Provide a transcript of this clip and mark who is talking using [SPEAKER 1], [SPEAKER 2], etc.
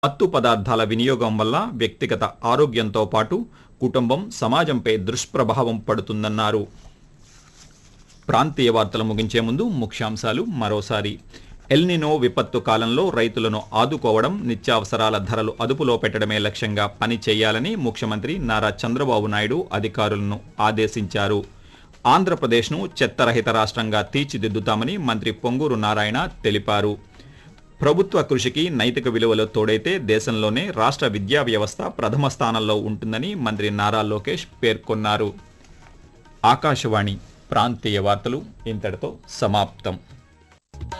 [SPEAKER 1] మత్తు పదార్థాల వినియోగం వల్ల వ్యక్తిగత ఆరోగ్యంతో పాటు కుటుంబం సమాజంపై దుష్ప్రభావం పడుతుందన్నారు ప్రాంతీయ వార్తలు ముగించే ముందు ముఖ్యాంశాలు మరోసారి ఎల్నినో విపత్తు కాలంలో రైతులను ఆదుకోవడం నిత్యావసరాల ధరలు అదుపులో పెట్టడమే లక్ష్యంగా పని చేయాలని ముఖ్యమంత్రి నారా చంద్రబాబు నాయుడు అధికారులను ఆదేశించారు ఆంధ్రప్రదేశ్ను చెత్తరహిత రాష్ట్రంగా తీర్చిదిద్దుతామని మంత్రి పొంగూరు నారాయణ తెలిపారు ప్రభుత్వ కృషికి నైతిక విలువలు తోడైతే దేశంలోనే రాష్ట్ర విద్యా వ్యవస్థ ప్రథమ స్థానంలో ఉంటుందని మంత్రి నారా లోకేష్ పేర్కొన్నారు ఆకాశవాణి ప్రాంతీయ వార్తలు ఇంతటితో సమాప్తం